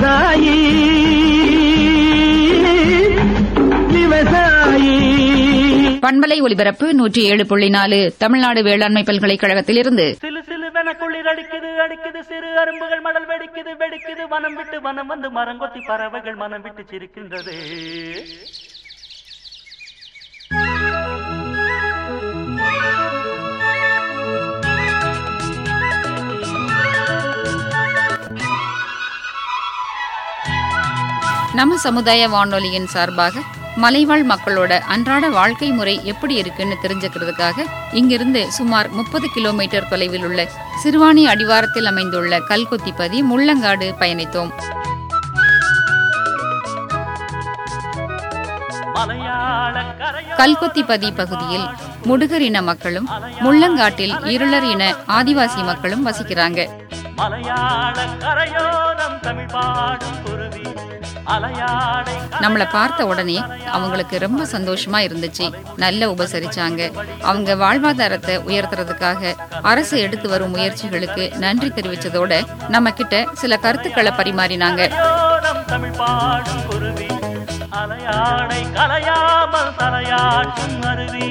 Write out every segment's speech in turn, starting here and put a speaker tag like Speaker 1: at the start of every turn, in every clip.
Speaker 1: விவசாயி விவசாயி
Speaker 2: பண்பலை ஒலிபரப்பு நூற்றி ஏழு புள்ளி நாலு தமிழ்நாடு வேளாண்மை பல்கலைக்கழகத்திலிருந்து
Speaker 3: சிலு சிலுவென குளிர் அடிக்குது அடிக்குது சிறு அரும்புகள் மடல் வெடிக்குது வெடிக்குது வனம் விட்டு வனம் வந்து மரங்கொத்தி பறவைகள் மனம் விட்டு சிரிக்கின்றது
Speaker 2: நம்ம சமுதாய வானொலியின் சார்பாக மலைவாழ் மக்களோட அன்றாட வாழ்க்கை முறை எப்படி இருக்குன்னு தெரிஞ்சுக்கிறதுக்காக இங்கிருந்து சுமார் முப்பது கிலோமீட்டர் தொலைவில் உள்ள சிறுவாணி அடிவாரத்தில் அமைந்துள்ள கல்கொத்திப்பதி முள்ளங்காடு பயணித்தோம்
Speaker 3: மலையாள கரையோ
Speaker 2: கல்கொத்திப்பதி பகுதியில் முடுகர் இன மக்களும் முள்ளங்காட்டில் இருளர் இன ஆதிவாசி மக்களும் வசிக்கிறாங்க
Speaker 3: மலையாள கரையோரம் தமிழ் பாடும் குருவி அலையாடை
Speaker 2: நம்மளை பார்த்த உடனே அவங்களுக்கு ரொம்ப சந்தோஷமா இருந்துச்சு நல்ல உபசரிச்சாங்க அவங்க வாழ்வாதாரத்தை உயர்த்துறதுக்காக அரசு எடுத்து வரும் முயற்சிகளுக்கு நன்றி தெரிவிச்சதோட நம்ம கிட்ட சில கருத்துக்களை பரிமாறினாங்க
Speaker 3: கரையோரம் தமிழ் பாடும் குருவி அலையாடை கலையாமல் தலையாட்டும் அருவி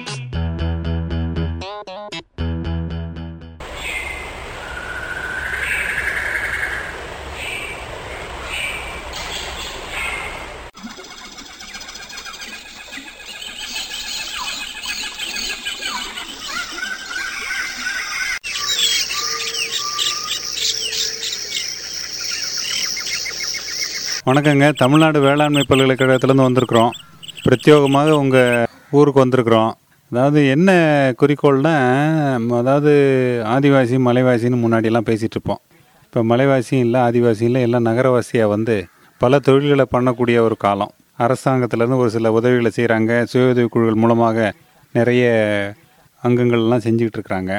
Speaker 4: வணக்கங்க தமிழ்நாடு வேளாண்மை பல்கலைக்கழகத்திலேருந்து வந்திருக்கிறோம் பிரத்யேகமாக உங்கள் ஊருக்கு வந்திருக்கிறோம் அதாவது என்ன குறிக்கோள்னா ம், அதாவது ஆதிவாசி மலைவாசின்னு முன்னாடியெல்லாம் பேசிகிட்டு இருப்போம் இப்போ மலைவாசியும் இல்லை ஆதிவாசியும் இல்லை எல்லாம் நகரவாசியாக வந்து பல தொழில்களை பண்ணக்கூடிய ஒரு காலம் அரசாங்கத்திலேருந்து ஒரு சில உதவிகளை செய்கிறாங்க சுய உதவி குழுக்கள் மூலமாக நிறைய அங்கங்கள்லாம் செஞ்சுக்கிட்டு இருக்கிறாங்க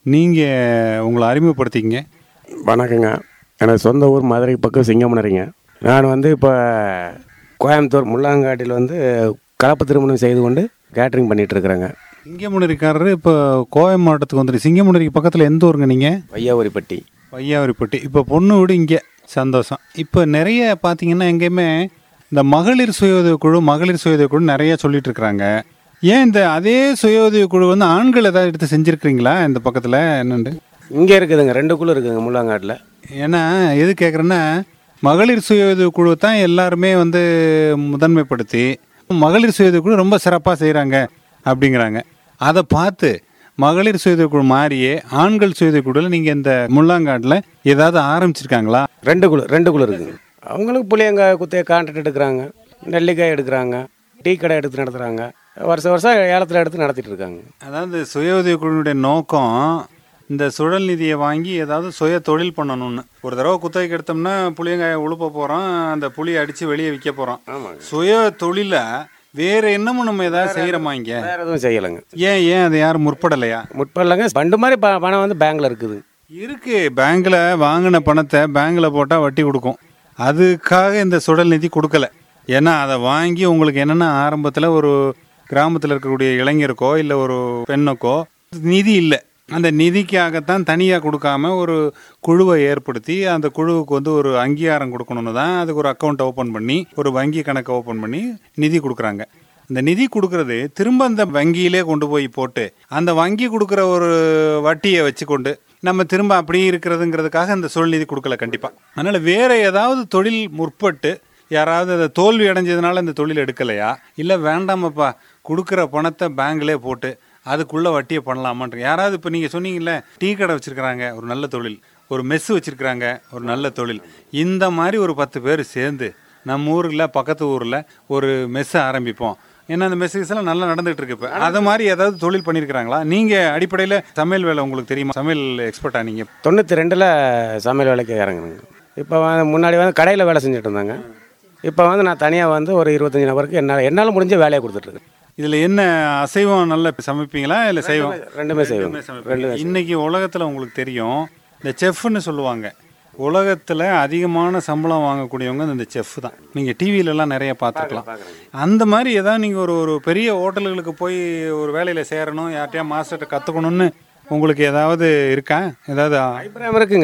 Speaker 4: நீங்கள் உங்களை அறிமுகப்படுத்திக்கங்க
Speaker 5: வணக்கங்க எனக்கு சொந்த ஊர் மதுரை பக்கம் சிங்கமனரிங்க நான் வந்து இப்போ கோயம்புத்தூர் முள்ளாங்காட்டில் வந்து கலப்பு திருமணம் செய்து கொண்டு கேட்ரிங் பண்ணிட்டு இருக்கிறேங்க
Speaker 4: சிங்கமுனரிக்காரரு இப்போ கோவை மாவட்டத்துக்கு வந்துட்டு சிங்கமுனரிக்கு பக்கத்தில் எந்த ஊருங்க நீங்கள்
Speaker 5: வையாவூரிப்பட்டி
Speaker 4: வையாவரிப்பட்டி இப்போ பொண்ணு வீடு இங்கே சந்தோஷம் இப்போ நிறைய பார்த்தீங்கன்னா எங்கேயுமே இந்த மகளிர் சுய உதவி குழு மகளிர் சுய உதவி குழு நிறைய சொல்லிட்டு இருக்கிறாங்க ஏன் இந்த அதே சுய உதவி குழு வந்து ஆண்கள் ஏதாவது எடுத்து செஞ்சுருக்கிறீங்களா இந்த பக்கத்தில் என்னண்டு
Speaker 5: இங்கே இருக்குதுங்க ரெண்டு குழு இருக்குதுங்க முள்ளாங்காட்டில்
Speaker 4: ஏன்னா எது கேட்குறேன்னா மகளிர் சுய உதவி குழு தான் எல்லாருமே வந்து முதன்மைப்படுத்தி மகளிர் சுய உதவி குழு ரொம்ப சிறப்பாக செய்கிறாங்க அப்படிங்கிறாங்க அதை பார்த்து மகளிர் சுய உதவி குழு மாறியே ஆண்கள் சுய உதவி குழுவில் நீங்கள் இந்த முள்ளாங்காட்டில் ஏதாவது ஆரம்பிச்சிருக்காங்களா
Speaker 5: ரெண்டு குழு ரெண்டு குழு இருக்குங்க அவங்களுக்கு புளியங்காய் குத்தைய கான்ட்ராக்ட் எடுக்கிறாங்க நெல்லிக்காய் எடுக்கிறாங்க டீ கடை எடுத்து நடத்துகிறாங்க வருஷம் வருஷம் ஏலத்தில் எடுத்து நடத்திட்டு இருக்காங்க
Speaker 4: அதாவது சுய உதவி குழுவினுடைய நோக்கம் இந்த சுழல் நிதியை வாங்கி ஏதாவது சுய தொழில் பண்ணணும்னு ஒரு தடவை குத்தகைக்கு எடுத்தோம்னா புளியங்காயை உழுப்ப போகிறோம் அந்த புளியை அடித்து வெளியே விற்க போகிறோம்
Speaker 5: ஆமாங்க
Speaker 4: சுய தொழிலை வேற என்னமும் நம்ம ஏதாவது செய்கிறோமா இங்கே
Speaker 5: வேறு எதுவும் செய்யலைங்க
Speaker 4: ஏன் ஏன் அதை யாரும் முற்படலையா
Speaker 5: முற்படலைங்க பண்டு மாதிரி ப பணம் வந்து பேங்க்கில் இருக்குது
Speaker 4: இருக்கு பேங்க்ல வாங்கின பணத்தை பேங்க்ல போட்டா வட்டி கொடுக்கும் அதுக்காக இந்த சுடல் நிதி கொடுக்கல ஏன்னா அதை வாங்கி உங்களுக்கு என்னன்னா ஆரம்பத்துல ஒரு கிராமத்தில் இருக்கக்கூடிய இளைஞருக்கோ இல்லை ஒரு பெண்ணுக்கோ நிதி இல்லை அந்த நிதிக்காகத்தான் தனியாக கொடுக்காம ஒரு குழுவை ஏற்படுத்தி அந்த குழுவுக்கு வந்து ஒரு அங்கீகாரம் கொடுக்கணும்னு தான் அதுக்கு ஒரு அக்கௌண்ட் ஓப்பன் பண்ணி ஒரு வங்கி கணக்கை ஓப்பன் பண்ணி நிதி கொடுக்குறாங்க இந்த நிதி கொடுக்கறது திரும்ப அந்த வங்கியிலே கொண்டு போய் போட்டு அந்த வங்கி கொடுக்குற ஒரு வட்டியை வச்சுக்கொண்டு நம்ம திரும்ப அப்படியே இருக்கிறதுங்கிறதுக்காக அந்த சுழல் நிதி கொடுக்கல கண்டிப்பாக அதனால் வேற ஏதாவது தொழில் முற்பட்டு யாராவது அதை தோல்வி அடைஞ்சதுனால இந்த தொழில் எடுக்கலையா இல்லை வேண்டாமப்பா கொடுக்குற பணத்தை பேங்க்லேயே போட்டு அதுக்குள்ளே வட்டியை பண்ணலாமான்ற யாராவது இப்போ நீங்கள் சொன்னீங்கல்ல டீ கடை வச்சுருக்கிறாங்க ஒரு நல்ல தொழில் ஒரு மெஸ் வச்சுருக்கிறாங்க ஒரு நல்ல தொழில் இந்த மாதிரி ஒரு பத்து பேர் சேர்ந்து நம்ம ஊரில் பக்கத்து ஊரில் ஒரு மெஸ்ஸை ஆரம்பிப்போம் ஏன்னா அந்த மெஸ்ஸஸ் எல்லாம் நல்லா நடந்துட்டு இருக்கு இப்போ அது மாதிரி ஏதாவது தொழில் பண்ணியிருக்கிறாங்களா நீங்கள் அடிப்படையில் சமையல் வேலை உங்களுக்கு தெரியுமா சமையல் எக்ஸ்பர்ட்டா நீங்கள்
Speaker 5: தொண்ணூற்றி ரெண்டில் சமையல் வேலைக்கு இறங்குனேங்க இப்போ வந்து முன்னாடி வந்து கடையில் வேலை செஞ்சுட்டு இருந்தாங்க இப்போ வந்து நான் தனியாக வந்து ஒரு இருபத்தஞ்சி நபருக்கு என்னால் என்னால் முடிஞ்ச வேலையை கொடுத்துட்ருக்கேன்
Speaker 4: இதில் என்ன அசைவம் நல்லா சமைப்பீங்களா இல்லை சைவம்
Speaker 5: ரெண்டுமே செய்வோம்
Speaker 4: ரெண்டுமே சமைப்பீங்க. இன்னைக்கு உலகத்தில் உங்களுக்கு தெரியும் இந்த செஃப்னு சொல்லுவாங்க உலகத்தில் அதிகமான சம்பளம் வாங்கக்கூடியவங்க இந்த செஃப் தான் நீங்கள் டிவிலெலாம் நிறைய பார்த்துருக்கலாம் அந்த மாதிரி ஏதாவது நீங்கள் ஒரு ஒரு பெரிய ஹோட்டல்களுக்கு போய் ஒரு வேலையில் சேரணும் யார்கிட்டயா மாஸ்டர்கிட்ட கற்றுக்கணும்னு உங்களுக்கு ஏதாவது இருக்கா ஏதாவது
Speaker 5: அபிப்பிராயம் இருக்குங்க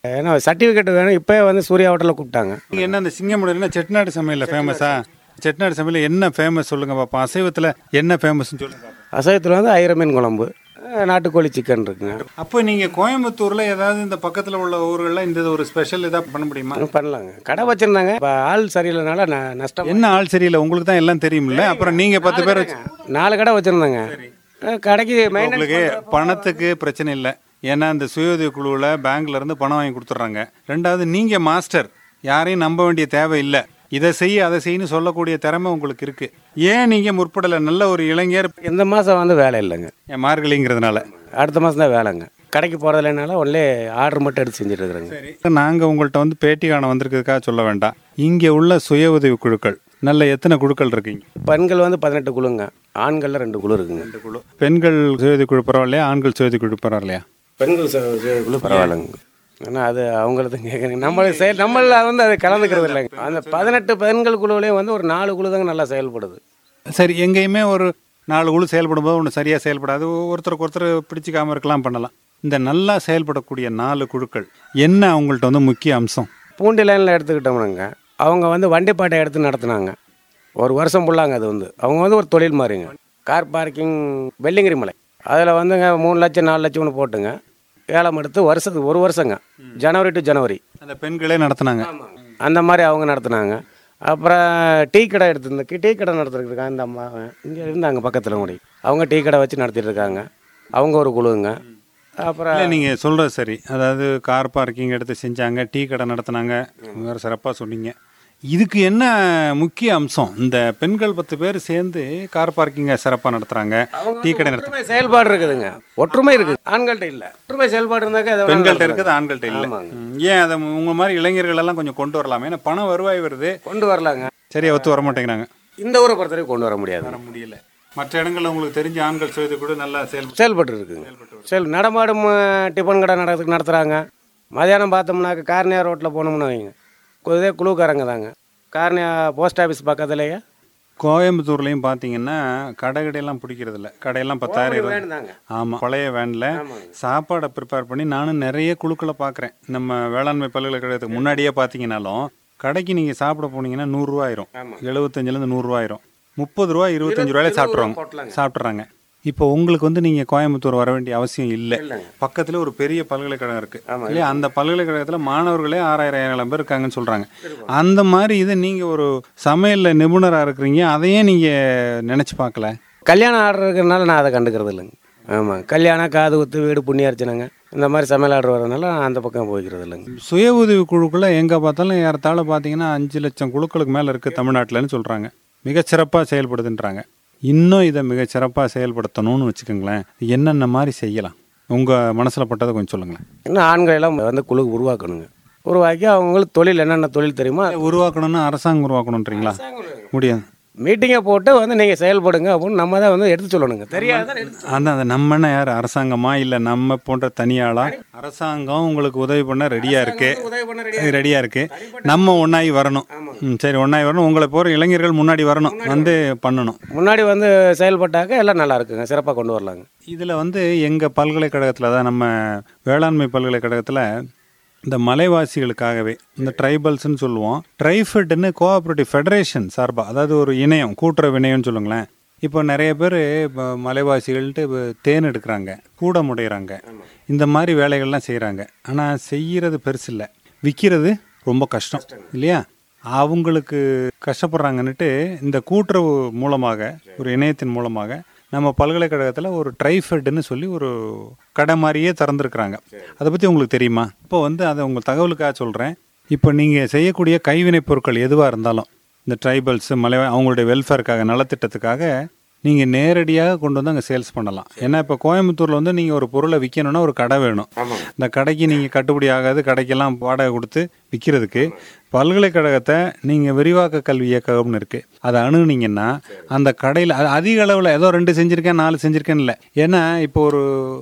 Speaker 5: ஏன்னா சர்டிஃபிகேட் வேணும் இப்போ வந்து சூர்யா ஹோட்டலில் கூப்பிட்டாங்க
Speaker 4: நீங்க என்ன அந்த சிங்கமுடினா செட்டிநாடு சமையல்ல ஃபேமஸா செட்டிநாடு சமையல் என்ன ஃபேமஸ் சொல்லுங்க பாப்பா அசைவத்துல என்ன ஃபேமஸ்னு சொல்லுங்க பாப்போம்.
Speaker 5: அசைவத்தில் வந்து ஐர மீன் குழம்பு அஹ் நாட்டுக்கோழி சிக்கன் இருக்குங்க
Speaker 4: அப்போ நீங்க கோயம்புத்தூர்ல ஏதாவது இந்த பக்கத்துல உள்ள ஊர்கள்ல இந்த ஒரு ஸ்பெஷல் இதா பண்ண முடியுமா
Speaker 5: பண்ணலாங்க கடை வச்சுருந்தாங்க இப்போ ஆள் சரியில்லைனால ந- நஷ்டம்
Speaker 4: என்ன ஆள் சரியில்லை உங்களுக்கு தான் எல்லாம் தெரியும்ல அப்புறம் நீங்க பத்து பேர் வச்சு-
Speaker 5: நாலு கடை வச்சுருந்தாங்க கடைக்கு மெயின்டெனன்ஸ்
Speaker 4: உங்களுக்கு பணத்துக்கு பிரச்சனை இல்லை ஏன்னா இந்த சுயோதய குழுவில் பேங்க்ல இருந்து பணம் வாங்கி கொடுத்துட்றாங்க ரெண்டாவது நீங்க மாஸ்டர் யாரையும் நம்ப வேண்டிய தேவை இல்லை இதை செய்ய அதை செய்யன்னு சொல்லக்கூடிய திறமை உங்களுக்கு இருக்கு ஏன் நீங்க முற்படலை நல்ல ஒரு இளைஞர்
Speaker 5: இந்த மாதம் வந்து வேலை இல்லைங்க
Speaker 4: என் மார்கழிங்கிறதுனால
Speaker 5: அடுத்த மாதம் தான் வேலைங்க கடைக்கு போகிறது இல்லைனால ஒன்லே ஆர்டர் மட்டும் எடுத்து செஞ்சுட்டு இருக்கிறேங்க
Speaker 4: நாங்கள் உங்கள்கிட்ட வந்து பேட்டி காண வந்திருக்கிறதுக்காக சொல்ல வேண்டாம் இங்கே உள்ள சுய உதவி குழுக்கள் நல்ல எத்தனை குழுக்கள் இருக்கீங்க
Speaker 5: பெண்கள் வந்து பதினெட்டு குழுங்க ஆண்களில் ரெண்டு குழு இருக்குங்க
Speaker 4: குழு பெண்கள் சுய உதவி குழு பரவாயில்லையா ஆண்கள் சுய உதவி குழு பரவாயில்லையா
Speaker 5: பெண்கள் ச- ச- குழு பரவாயில்லைங்க ஆனால் அது அவங்களது கேட்குறீங்க நம்ம செயல் நம்மள வந்து அது கலந்துக்கிறது இல்லைங்க அந்த பதினெட்டு பெண்கள் குழுவிலையும் வந்து ஒரு நாலு குழு தாங்க நல்லா செயல்படுது
Speaker 4: சரி எங்கேயுமே ஒரு நாலு குழு செயல்படும் போது ஒன்று சரியாக செயல்படாது ஒருத்தருக்கு ஒருத்தர் பிடிச்சிக்காம இருக்கலாம் பண்ணலாம் இந்த நல்லா செயல்படக்கூடிய நாலு குழுக்கள் என்ன அவங்கள்ட்ட வந்து முக்கிய அம்சம்
Speaker 5: பூண்டி லைனில் எடுத்துக்கிட்டோம்னாங்க அவங்க வந்து வண்டிப்பாட்டை எடுத்து நடத்துனாங்க ஒரு வருஷம் ஃபுல்லாங்க அது வந்து அவங்க வந்து ஒரு தொழில் மாதிரிங்க கார் பார்க்கிங் வெள்ளிங்கிரி மலை அதில் வந்துங்க மூணு லட்சம் நாலு லட்சம்னு போட்டுங்க ஏலம் எடுத்து வருஷத்துக்கு ஒரு வருஷங்க ஜனவரி டு ஜனவரி
Speaker 4: அந்த பெண்களே நடத்துனாங்க
Speaker 5: அந்த மாதிரி அவங்க நடத்துனாங்க அப்புறம் டீ கடை எடுத்திருந்த டீ கடை நடத்திட்டு இருக்காங்க இந்த அம்மா இங்கே இருந்தாங்க பக்கத்தில் கூட அவங்க டீ கடை வச்சு நடத்திட்டு இருக்காங்க அவங்க ஒரு குழுவுங்க அப்புறம்
Speaker 4: இல்லை நீங்கள் சொல்கிறது சரி அதாவது கார் பார்க்கிங் எடுத்து செஞ்சாங்க டீ கடை நடத்துனாங்க வேறு சிறப்பாக சொன்னீங்க இதுக்கு என்ன முக்கிய அம்சம் இந்த பெண்கள் பத்து பேர் சேர்ந்து கார் பார்க்கிங்கை சிறப்பாக நடத்துகிறாங்க டீ கடை நடத்து
Speaker 5: ஒற்றுமை செயல்பாடு இருக்குதுங்க ஒற்றுமை இருக்குது ஆண்கள்ட்ட இல்லை ஒற்றுமை செயல்பாடு இருந்தாக்க அதை
Speaker 4: பெண்கள்ட்ட இருக்குது ஆண்கள்ட்ட இல்லை
Speaker 5: ஆமாங்க.
Speaker 4: ம், ஏன் அதை உங்க மாதிரி இளைஞர்கள் எல்லாம் கொஞ்சம் கொண்டு வரலாமே ஏன்னா பணம் வருவாய் வருது
Speaker 5: கொண்டு வரலாங்க
Speaker 4: சரியா ஒத்து வர மாட்டேங்கிறாங்க
Speaker 5: இந்த ஊரை பொறுத்தவரைக்கும் கொண்டு வர முடியாது
Speaker 4: முடியல மற்ற இடங்கள்ல உங்களுக்கு தெரிஞ்ச ஆண்கள் சுயது கூட நல்லா செயல்
Speaker 5: செயல்பட்டு இருக்குங்க செயல் நடமாடும் அஹ், டிஃபன் கடை நடத்து நடத்துகிறாங்க மதியானம் பார்த்தோம்னாக்க கார்னியா ரோட்டில் போனோம்னு வைங்க கு- இதே குழுக்காரங்க தாங்க கார்னியா போஸ்ட் ஆஃபீஸ் பக்கத்துலேயே
Speaker 4: கோயம்புத்தூர்லயும் பாத்தீங்கன்னா கடை கடையெல்லாம் பிடிக்கிறது இல்ல கடையெல்லாம் பத்தாயிரம் இருபது
Speaker 5: வேணுதாங்க
Speaker 4: ஆமா பழைய வேன்ல சாப்பாடை ப்ரிப்பேர் பண்ணி நானும் நிறைய குழுக்களை பார்க்குறேன் நம்ம வேளாண்மை பல்கலைக்கழகத்துக்கு முன்னாடியே பார்த்தீங்கன்னாலும் கடைக்கு நீங்கள் சாப்பிட போனீங்கன்னா நூறுரூவா ஆயிரும் எழுபத்தஞ்சிலேருந்து நூறுரூவா ஆயிரும் முப்பது ரூபா இருபத்தஞ்சு ரூபாயில சாப்பிட்றாங்க சாப்பிட்றாங்க இப்போ உங்களுக்கு வந்து நீங்கள் கோயம்புத்தூர் வர வேண்டிய அவசியம் இல்லை பக்கத்தில் ஒரு பெரிய பல்கலைக்கழகம் இருக்கு இல்லையா அந்த பல்கலைக்கழகத்தில் மாணவர்களே ஆறாயிரம் ஏழாயிரம் பேர் இருக்காங்கன்னு சொல்கிறாங்க அந்த மாதிரி இதை நீங்கள் ஒரு சமையலில் நிபுணராக இருக்கிறீங்க அதையே நீங்கள் நினச்சி பார்க்கல
Speaker 5: கல்யாணம் ஆர்டர் இருக்கிறதுனால நான் அதை கண்டுக்கிறது இல்லைங்க ஆமாம் கல்யாணம் காது குத்து வீடு புண்ணியார்ச்சனைங்க இந்த மாதிரி சமையல் ஆர்டர் வரதுனால நான் அந்த பக்கம் போய்க்கிறது இல்லைங்க
Speaker 4: சுய உதவி குழுக்குள்ள எங்கே பார்த்தாலும் ஏறத்தாழ பார்த்தீங்கன்னா அஞ்சு லட்சம் குழுக்களுக்கு மேலே இருக்குது தமிழ்நாட்டில்னு சொல்கிறாங்க மிகச்சிறப்பாக செயல்படுதுன்றாங்க இன்னும் இதை மிகச்சிறப்பாக செயல்படுத்தணும்னு வச்சுக்கோங்களேன் என்னென்ன மாதிரி செய்யலாம் உங்கள் மனசில் பட்டதை கொஞ்சம் சொல்லுங்களேன்
Speaker 5: இன்னும் ஆண்கள் எல்லாம் வந்து குழு உருவாக்கணுங்க உருவாக்கி அவங்களுக்கு தொழில் என்னென்ன தொழில் தெரியுமோ
Speaker 4: உருவாக்கணும்னா அரசாங்கம் உருவாக்கணுன்றீங்களா முடியாது
Speaker 5: மீட்டிங்கை போட்டு வந்து நீங்கள் செயல்படுங்க அப்படின்னு நம்ம தான் வந்து எடுத்து சொல்லணுங்க தெரியாத
Speaker 4: அந்த அந்த நம்மன்னா யார் அரசாங்கமா இல்லை நம்ம போன்ற தனியாளா அரசாங்கம் உங்களுக்கு உதவி பண்ண ரெடியாக இருக்கு
Speaker 5: உதவி பண்ண
Speaker 4: ரெடியாக இருக்கு நம்ம ஒன்றாகி வரணும் ம், சரி ஒன்றாகி வரணும் உங்களை போகிற இளைஞர்கள் முன்னாடி வரணும் வந்து பண்ணணும்
Speaker 5: முன்னாடி வந்து செயல்பட்டாக்க எல்லாம் நல்லா இருக்குங்க சிறப்பாக கொண்டு வரலாங்க
Speaker 4: இதில் வந்து எங்கள் பல்கலைக்கழகத்தில் தான் நம்ம வேளாண்மை பல்கலைக்கழகத்தில் இந்த மலைவாசிகளுக்காகவே இந்த ட்ரைபல்ஸ்னு சொல்லுவோம் ட்ரைஃபெட்னு கோஆப்ரேட்டிவ் ஃபெடரேஷன் சார்பாக அதாவது ஒரு இணையம் கூட்டுறவு இணையம்னு சொல்லுங்களேன் இப்போ நிறைய பேர் இப்போ மலைவாசிகள்ட்டு இப்போ தேன் எடுக்கிறாங்க கூட முடையிறாங்க இந்த மாதிரி வேலைகள்லாம் செய்கிறாங்க ஆனால் செய்கிறது பெருசு இல்லை விற்கிறது ரொம்ப கஷ்டம் இல்லையா அவங்களுக்கு கஷ்டப்படுறாங்கன்னுட்டு இந்த கூட்டுறவு மூலமாக ஒரு இணையத்தின் மூலமாக நம்ம பல்கலைக்கழகத்தில் ஒரு ட்ரைஃபெட்னு சொல்லி ஒரு கடை மாதிரியே திறந்துருக்குறாங்க அதை பற்றி உங்களுக்கு தெரியுமா இப்போ வந்து அதை உங்கள் தகவலுக்காக சொல்கிறேன் இப்போ நீங்கள் செய்யக்கூடிய கைவினைப் பொருட்கள் எதுவாக இருந்தாலும் இந்த ட்ரைபல்ஸ் மலை அவங்களுடைய வெல்ஃபேருக்காக நலத்திட்டத்துக்காக நீங்கள் நேரடியாக கொண்டு வந்து அங்கே சேல்ஸ் பண்ணலாம் ஏன்னா இப்போ கோயம்புத்தூரில் வந்து நீங்கள் ஒரு பொருளை விற்கணும்னா ஒரு கடை வேணும் இந்த கடைக்கு நீங்கள் கட்டுப்படி ஆகாது கடைக்கெல்லாம் வாடகை கொடுத்து விற்கிறதுக்கு பல்கலைக்கழகத்தை நீங்கள் விரிவாக்க கல்வி இயக்கம்னு இருக்குது அதை அணுகுனீங்கன்னா அந்த கடையில் அது அதிக அளவில் ஏதோ ரெண்டு செஞ்சுருக்கேன் நாலு செஞ்சுருக்கேன்னு இல்லை ஏன்னா இப்போ ஒரு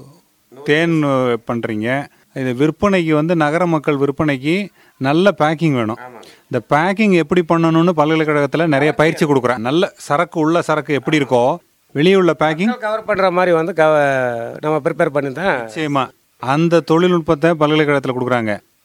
Speaker 4: தேன் பண்ணுறீங்க இது விற்பனைக்கு வந்து நகர மக்கள் விற்பனைக்கு நல்ல பேக்கிங் வேணும் இந்த பேக்கிங் எப்படி பண்ணணும்னு பல்கலைக்கழகத்தில் நிறைய பயிற்சி கொடுக்குறேன் நல்ல சரக்கு உள்ள சரக்கு எப்படி இருக்கோ வெளியே உள்ள பேக்கிங்
Speaker 5: கவர் பண்ணுற மாதிரி வந்து கவ நம்ம ப்ரிப்பேர் பண்ணி தான்
Speaker 4: நிச்சயமா அந்த தொழில்நுட்பத்தை பல்கலைக்கழகத்தில் கொடுக்குறாங்க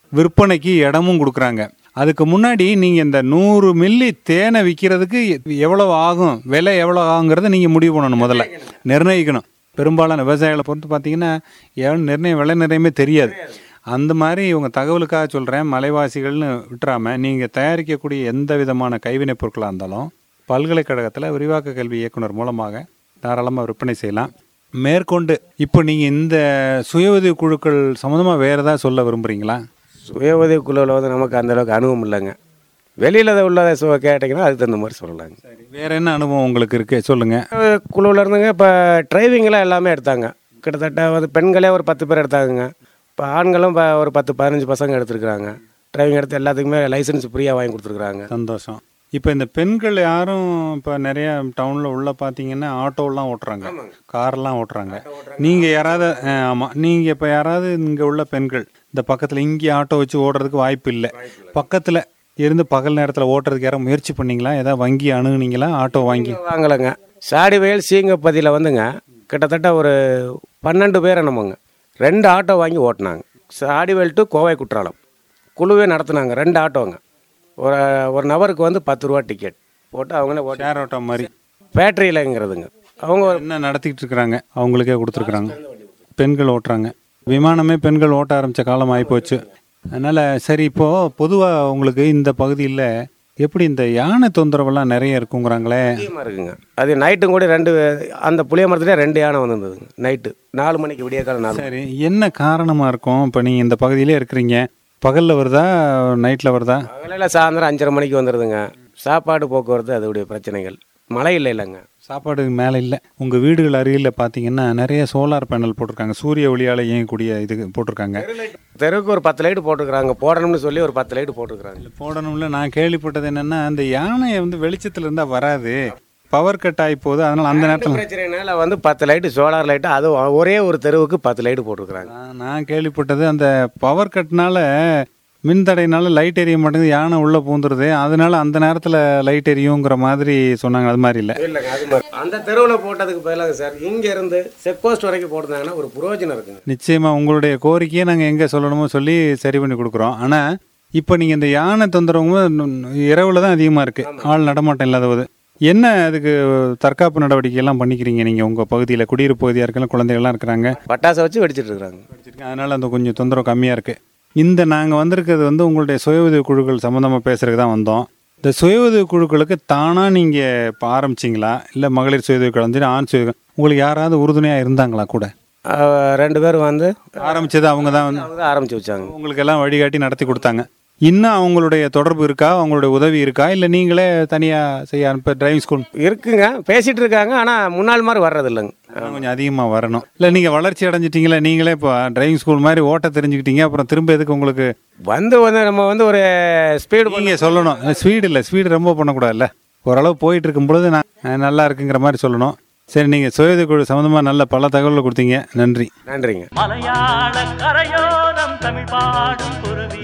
Speaker 4: விற்பனைக்கு இடமும் கொடுக்குறாங்க அதுக்கு முன்னாடி நீங்கள் இந்த நூறு மில்லி தேனை விற்கிறதுக்கு எவ்வளோ ஆகும் விலை எவ்வளோ ஆகுங்கிறத நீங்கள் முடிவு பண்ணணும் முதல்ல நிர்ணயிக்கணும் பெரும்பாலான விவசாயிகளை பொறுத்து பார்த்தீங்கன்னா எவ்வளோ நிர்ணயம் விலை நிர்ணயமே தெரியாது அந்த மாதிரி இவங்க தகவலுக்காக சொல்கிறேன் மலைவாசிகள்னு விட்டுறாம நீங்கள் தயாரிக்கக்கூடிய எந்த விதமான கைவினைப் பொருட்களாக இருந்தாலும் பல்கலைக்கழகத்தில் விரிவாக்க கல்வி இயக்குனர் மூலமாக தாராளமாக விற்பனை செய்யலாம் மேற்கொண்டு இப்போ நீங்கள் இந்த சுய உதவி குழுக்கள் சம்மந்தமாக வேறு ஏதாவது சொல்ல விரும்புகிறீங்களா
Speaker 5: சுய உதவி குழுவில் வந்து நமக்கு அந்த அளவுக்கு அனுபவம் இல்லைங்க வெளியில் உள்ளதை சு கேட்டிங்கன்னா அதுக்கு தகுந்த மாதிரி சொல்லலாங்க
Speaker 4: வேற என்ன அனுபவம் உங்களுக்கு இருக்கு சொல்லுங்க
Speaker 5: குழுவில் இருந்துங்க இப்போ டிரைவிங்கெலாம் எல்லாமே எடுத்தாங்க கிட்டத்தட்ட வந்து பெண்களே ஒரு பத்து பேர் எடுத்தாங்க இப்போ ஆண்களும் இப்போ ஒரு பத்து பதினஞ்சு பசங்க எடுத்துருக்குறாங்க டிரைவிங் எடுத்து எல்லாத்துக்குமே லைசன்ஸ் ஃப்ரீயாக வாங்கி கொடுத்துருக்குறாங்க
Speaker 4: சந்தோஷம் இப்போ இந்த பெண்கள் யாரும் இப்போ நிறைய டவுனில் உள்ள பார்த்தீங்கன்னா ஆட்டோலாம் ஓட்டுறாங்க கார்லாம் ஓட்டுறாங்க நீங்கள் யாராவது ஆமாம் நீங்கள் இப்போ யாராவது இங்கே உள்ள பெண்கள் இந்த பக்கத்தில் இங்கே ஆட்டோ வச்சு ஓடுறதுக்கு வாய்ப்பு இல்லை பக்கத்தில் இருந்து பகல் நேரத்தில் ஓட்டுறதுக்கு யாரும் முயற்சி பண்ணீங்களா ஏதாவது வங்கி அணுகுனீங்களா ஆட்டோ வாங்கி
Speaker 5: வாங்கலைங்க சாடிவயல் சீங்கப்பதியில் வந்துங்க கிட்டத்தட்ட ஒரு பன்னெண்டு பேர் என்னமோங்க ரெண்டு ஆட்டோ வாங்கி ஓட்டினாங்க சாடிவயல் டு கோவை குற்றாலம் குழுவே நடத்துனாங்க ரெண்டு ஆட்டோங்க ஒரு ஒரு நபருக்கு வந்து பத்து ரூபா டிக்கெட் போட்டு அவங்களே ஓட்டி
Speaker 4: ஷேர் ஆட்டோ மாதிரி
Speaker 5: பேட்டரியிலங்கிறதுங்க அவங்க ஒரு
Speaker 4: என்ன நடத்திட்டு இருக்கிறாங்க அவங்களுக்கே கொடுத்துருக்குறாங்க பெண்கள் ஓட்டுறாங்க விமானமே பெண்கள் ஓட்ட ஆரம்பித்த காலம் ஆகிப்போச்சு அதனால் சரி இப்போது பொதுவாக உங்களுக்கு இந்த பகுதியில் எப்படி இந்த யானை தொந்தரவெல்லாம் நிறைய இருக்குங்கிறாங்களே
Speaker 5: அதிகமாக இருக்குங்க அது நைட்டும் கூட ரெண்டு அந்த புளிய மரத்துலேயே ரெண்டு யானை வந்திருந்ததுங்க நைட்டு நாலு மணிக்கு விடிய காலம் நாலு
Speaker 4: சரி என்ன காரணமாக இருக்கும் இப்போ நீங்கள் இந்த பகுதியிலே இருக்கிறீங்க பகலில் வருதா நைட்டில் வருதா
Speaker 5: பகலில் சாயந்தரம் அஞ்சரை மணிக்கு வந்துடுதுங்க சாப்பாடு போக்குவரத்து அதோடைய பிரச்சனைகள் மழை இல்லை இல்லைங்க
Speaker 4: சாப்பாடு மேலே இல்லை உங்கள் வீடுகள் அருகில் பார்த்தீங்கன்னா நிறைய சோலார் பேனல் போட்டிருக்காங்க சூரிய ஒளியால் இயங்கக்கூடிய இது போட்டிருக்காங்க
Speaker 5: தெருவுக்கு ஒரு பத்து லைட்டு போட்டிருக்கிறாங்க போடணும்னு சொல்லி ஒரு பத்து லைட்டு போட்டிருக்கிறாங்க
Speaker 4: போடணும்ல நான் கேள்விப்பட்டது என்னன்னா அந்த யானையை வந்து வெளிச்சத்துல இருந்தா வராது பவர் கட் ஆகி போகுது அதனால அந்த நேரத்தில்
Speaker 5: பிரச்சனைனால வந்து பத்து லைட்டு சோலார் லைட்டு அது ஒரே ஒரு தெருவுக்கு பத்து லைட்டு போட்டிருக்கிறாங்க
Speaker 4: நான் நான் கேள்விப்பட்டது அந்த பவர் கட்னால மின்தடைனால லைட் எரிய மாட்டேங்குது யானை உள்ள பூந்துருது அதனால அந்த நேரத்தில் லைட் எரியுங்கிற மாதிரி சொன்னாங்க அது மாதிரி இல்லை
Speaker 5: இல்லைங்க அது மாதிரி அந்த தெருவில் போட்டதுக்கு பதிலாக சார் இங்கே இருந்து செக் போஸ்ட் வரைக்கும் போட்டிருந்தாங்கன்னா ஒரு புரோஜனம் இருக்குங்க
Speaker 4: நிச்சயமா உங்களுடைய கோரிக்கையை நாங்கள் எங்கே சொல்லணுமோ சொல்லி சரி பண்ணி கொடுக்குறோம் ஆனால் இப்போ நீங்கள் இந்த யானை தொந்தரவு இரவுல தான் அதிகமாக இருக்குது ஆள் நடமாட்டம் இல்லாத போது என்ன அதுக்கு தற்காப்பு நடவடிக்கை எல்லாம் பண்ணிக்கிறீங்க நீங்கள் உங்கள் பகுதியில் குடியிருப்பு பகுதியாக இருக்கலாம் குழந்தைகள்லாம் இருக்கிறாங்க
Speaker 5: பட்டாசை வச்சு வெடிச்சிட்டு இருக்கிறாங்க
Speaker 4: வச்சிருக்கேன் அதனால அந்த கொஞ்சம் தொந்தரவு கம்மியாக இருக்குது இந்த நாங்கள் வந்திருக்கிறது வந்து உங்களுடைய சுய உதவி குழுக்கள் சம்மந்தமாக பேசுறதுக்கு தான் வந்தோம் இந்த சுய உதவி குழுக்களுக்கு தானாக நீங்கள் இப்போ ஆரம்பிச்சிங்களா இல்லை மகளிர் சுய உதவி குழந்தை ஆண் சுய உதவி- உங்களுக்கு யாராவது உறுதுணையாக இருந்தாங்களா கூட
Speaker 5: அஹ் ரெண்டு பேரும் வந்து
Speaker 4: ஆரம்பிச்சது அவங்க தான் வந்து
Speaker 5: அவங்க தான் ஆரம்பிச்சு வச்சாங்க
Speaker 4: உங்களுக்கு எல்லாம் வழிகாட்டி நடத்தி கொடுத்தாங்க இன்னும் அவங்களுடைய தொடர்பு இருக்கா அவங்களுடைய உதவி இருக்கா இல்லை நீங்களே தனியாக செய்ய இப்போ டிரைவிங் ஸ்கூல்
Speaker 5: இருக்குங்க பேசிட்டு இருக்காங்க ஆனால் முன்னாள் மாதிரி வர்றது இல்லைங்க
Speaker 4: இன்னும் கொஞ்சம் அதிகமாக வரணும் இல்லை நீங்கள் வளர்ச்சி அடைஞ்சிட்டீங்களா நீங்களே இப்போ டிரைவிங் ஸ்கூல் மாதிரி ஓட்ட தெரிஞ்சுக்கிட்டீங்க அப்புறம் திரும்ப எதுக்கு உங்களுக்கு
Speaker 5: வந்து வந்து நம்ம வந்து ஒரு ஸ்பீடு
Speaker 4: நீங்கள் சொல்லணும் ஸ்பீடு இல்லை ஸ்பீடு ரொம்ப பண்ணக்கூடாதுல்ல ஓரளவு போயிட்டு இருக்கும் பொழுது நான் அஹ், நல்லா இருக்குங்கிற மாதிரி சொல்லணும் சரி நீங்கள் சுயது குழு சம்மந்தமாக நல்ல பல தகவல்கள் கொடுத்தீங்க நன்றி
Speaker 5: நன்றிங்க
Speaker 3: மலையாள கரையோரம் தமிழ் பாடும் குருவி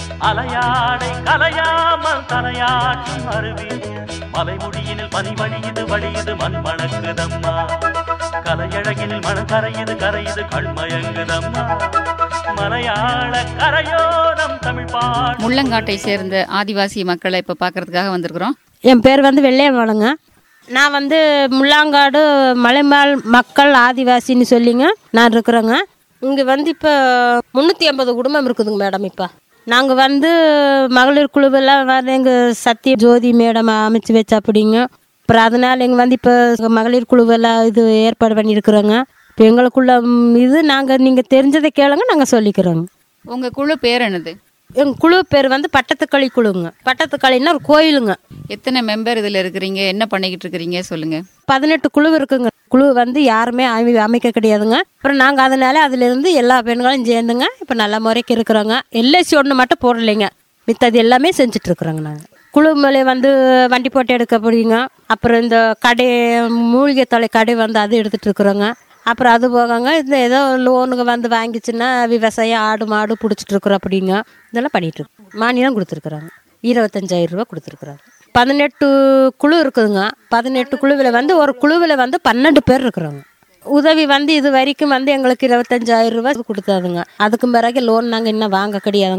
Speaker 3: அலையாடை கலையாமல் தலையாட்டும் அருவி மலைமுடியினில் பனி வழியுது வழியுது மண் மணக்குதம்மா கலையழகினில் மணம் கரையுது கரையுது கண்மயங்குதம்மா மலையாள கரையோரம் தமிழ் பாடும்
Speaker 2: முள்ளங்காட்டை சேர்ந்த ஆதிவாசி மக்களை இப்போ பார்க்கறதுக்காக வந்திருக்கிறோம்
Speaker 1: என் பேர் வந்து வெள்ளையம்மாளுங்க நான் வந்து முள்ளாங்காடு மலைமாள் மக்கள் ஆதிவாசின்னு சொல்லிங்க நான் இருக்கிறேங்க இங்கே வந்து இப்போ முந்நூற்றி ஐம்பது குடும்பம் இருக்குதுங்க மேடம் இப்போ நாங்கள் வந்து மகளிர் குழுவெல்லாம் வந்து எங்கள் சத்திய ஜோதி மேடம் அமைச்சு வச்சா அப்படிங்க அப்புறம் அதனால் எங்கள் வந்து இப்போ மகளிர் குழுவெல்லாம் இது ஏற்பாடு பண்ணியிருக்கிறோங்க இப்போ எங்களுக்குள்ள ம், இது நாங்கள் நீங்கள் தெரிஞ்சதை கேளுங்க நாங்கள் சொல்லிக்கிறோங்க
Speaker 2: உங்கள் குழு பேர் என்னது
Speaker 1: எங்கள் குழு பேர் வந்து பட்டத்துக்களி குழுங்க பட்டத்துக்களின்னா ஒரு கோயிலுங்க
Speaker 2: எத்தனை மெம்பர் இதில் இருக்கிறீங்க என்ன பண்ணிக்கிட்டு இருக்கிறீங்க சொல்லுங்கள்
Speaker 1: பதினெட்டு குழு இருக்குங்க குழு வந்து யாருமே அமை அமைக்க கிடையாதுங்க அப்புறம் நாங்கள் அதனால அதிலிருந்து எல்லா பெண்களும் சேர்ந்துங்க இப்போ நல்ல முறைக்கு இருக்கிறோங்க எல்ஐசி ஒன்று மட்டும் போடலைங்க மித்தது எல்லாமே செஞ்சுட்டு இருக்கிறோங்க நாங்கள் குழு மேலே வந்து வண்டி போட்டு எடுக்க போறீங்க அப்புறம் இந்த கடை மூலிகை தலை கடை வந்து அது எடுத்துட்டு இருக்கிறோங்க அப்புறம் அது போகங்க இந்த ஏதோ லோனுங்க வந்து வாங்கிச்சுன்னா விவசாயம் ஆடு மாடு பிடிச்சிட்டு இருக்கிறோம் அப்படிங்க இதெல்லாம் பண்ணிட்டு இருக்கோம் மானியம் கொடுத்துருக்குறாங்க இருபத்தஞ்சாயிரம் ரூபா கொடுத்துருக்குறாங்க பதினெட்டு குழு இருக்குதுங்க பதினெட்டு குழுவில் வந்து ஒரு குழுவில் வந்து பன்னெண்டு பேர் இருக்கிறாங்க உதவி வந்து இது வரைக்கும் வந்து எங்களுக்கு இருபத்தஞ்சாயிரம் ரூபாய் கொடுத்தாதுங்க அதுக்கு பிறகு லோன் நாங்கள் இன்னும் வாங்க கிடையாதுங்க